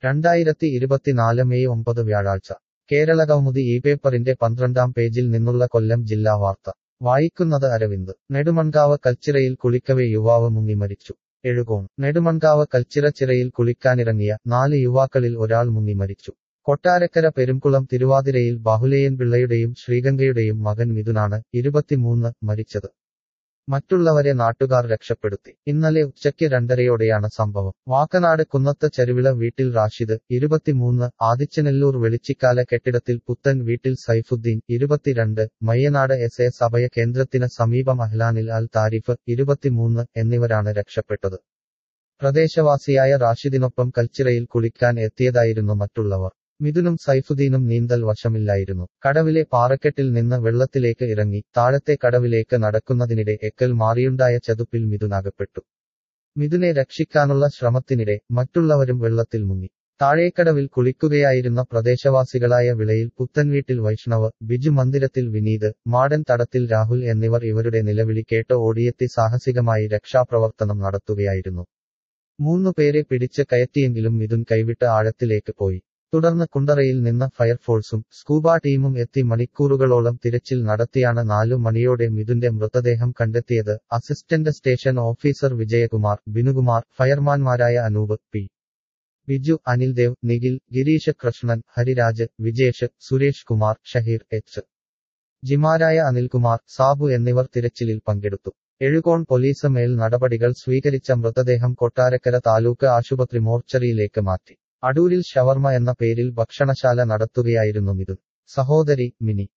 രണ്ടായിരത്തി ഇരുപത്തിനാല് മെയ് ഒമ്പത് വ്യാഴാഴ്ച കേരളകൗമുദി ഈ പേപ്പറിന്റെ പന്ത്രണ്ടാം പേജിൽ നിന്നുള്ള കൊല്ലം ജില്ലാ വാർത്ത വായിക്കുന്നത് അരവിന്ദ് നെടുമൺകാവ് കൽച്ചിറയിൽ കുളിക്കവേ യുവാവ് മുങ്ങി മരിച്ചു എഴുകോൺ നെടുമൺകാവ് കൽച്ചിറ ചിറയിൽ കുളിക്കാനിറങ്ങിയ നാല് യുവാക്കളിൽ ഒരാൾ മുങ്ങി മരിച്ചു കൊട്ടാരക്കര പെരുംകുളം തിരുവാതിരയിൽ ബാഹുലേയൻ പിള്ളയുടെയും ശ്രീഗംഗയുടെയും മകൻ മിഥുനാണ് ഇരുപത്തിമൂന്ന് മരിച്ചത് മറ്റുള്ളവരെ നാട്ടുകാർ രക്ഷപ്പെടുത്തി ഇന്നലെ ഉച്ചയ്ക്ക് രണ്ടരയോടെയാണ് സംഭവം വാക്കനാട് കുന്നത്ത് ചരുവിള വീട്ടിൽ റാഷിദ് ഇരുപത്തിമൂന്ന് ആദിച്ചനെല്ലൂർ വെളിച്ചിക്കാല കെട്ടിടത്തിൽ പുത്തൻ വീട്ടിൽ സൈഫുദ്ദീൻ ഇരുപത്തിരണ്ട് മയ്യനാട് എസ് എ സഭയ കേന്ദ്രത്തിന് സമീപം അഹ്ലാനിൽ അൽ താരിഫ് ഇരുപത്തിമൂന്ന് എന്നിവരാണ് രക്ഷപ്പെട്ടത് പ്രദേശവാസിയായ റാഷിദിനൊപ്പം കൽച്ചിറയിൽ കുളിക്കാൻ എത്തിയതായിരുന്നു മറ്റുള്ളവർ മിഥുനും സൈഫുദ്ദീനും നീന്തൽ വശമില്ലായിരുന്നു കടവിലെ പാറക്കെട്ടിൽ നിന്ന് വെള്ളത്തിലേക്ക് ഇറങ്ങി താഴത്തെ കടവിലേക്ക് നടക്കുന്നതിനിടെ എക്കൽ മാറിയുണ്ടായ ചതുപ്പിൽ മിഥുനാകപ്പെട്ടു മിഥുനെ രക്ഷിക്കാനുള്ള ശ്രമത്തിനിടെ മറ്റുള്ളവരും വെള്ളത്തിൽ മുങ്ങി താഴേക്കടവിൽ കുളിക്കുകയായിരുന്ന പ്രദേശവാസികളായ വിളയിൽ പുത്തൻവീട്ടിൽ വൈഷ്ണവ് ബിജു മന്ദിരത്തിൽ വിനീത് മാടൻ തടത്തിൽ രാഹുൽ എന്നിവർ ഇവരുടെ നിലവിളി കേട്ട് ഓടിയെത്തി സാഹസികമായി രക്ഷാപ്രവർത്തനം നടത്തുകയായിരുന്നു മൂന്നു പേരെ പിടിച്ച് കയറ്റിയെങ്കിലും മിഥുൻ കൈവിട്ട് ആഴത്തിലേക്ക് പോയി തുടർന്ന് കുണ്ടറയിൽ നിന്ന് ഫയർഫോഴ്സും സ്കൂബ ടീമും എത്തി മണിക്കൂറുകളോളം തിരച്ചിൽ നടത്തിയാണ് നാലു മണിയോടെ മിഥുന്റെ മൃതദേഹം കണ്ടെത്തിയത് assistant station officer Vijayakumar Binukumar ഫയർമാൻമാരായ അനൂപ് പി ബിജു അനിൽദേവ് നിഖിൽ ഗിരീഷ് കൃഷ്ണൻ ഹരിരാജ് വിജേഷ് സുരേഷ് കുമാർ ഷഹീർ എച്ച് ജിമാരായ അനിൽകുമാർ സാബു എന്നിവർ തിരച്ചിലിൽ പങ്കെടുത്തു എഴുകോൺ പോലീസ് മേൽ നടപടികൾ സ്വീകരിച്ച മൃതദേഹം കൊട്ടാരക്കര താലൂക്ക് ആശുപത്രി മോർച്ചറിയിലേക്ക് മാറ്റി അടൂരിൽ ഷവർമ എന്ന പേരിൽ ഭക്ഷണശാല നടത്തുകയായിരുന്നു മിഥുൻ സഹോദരി മിനി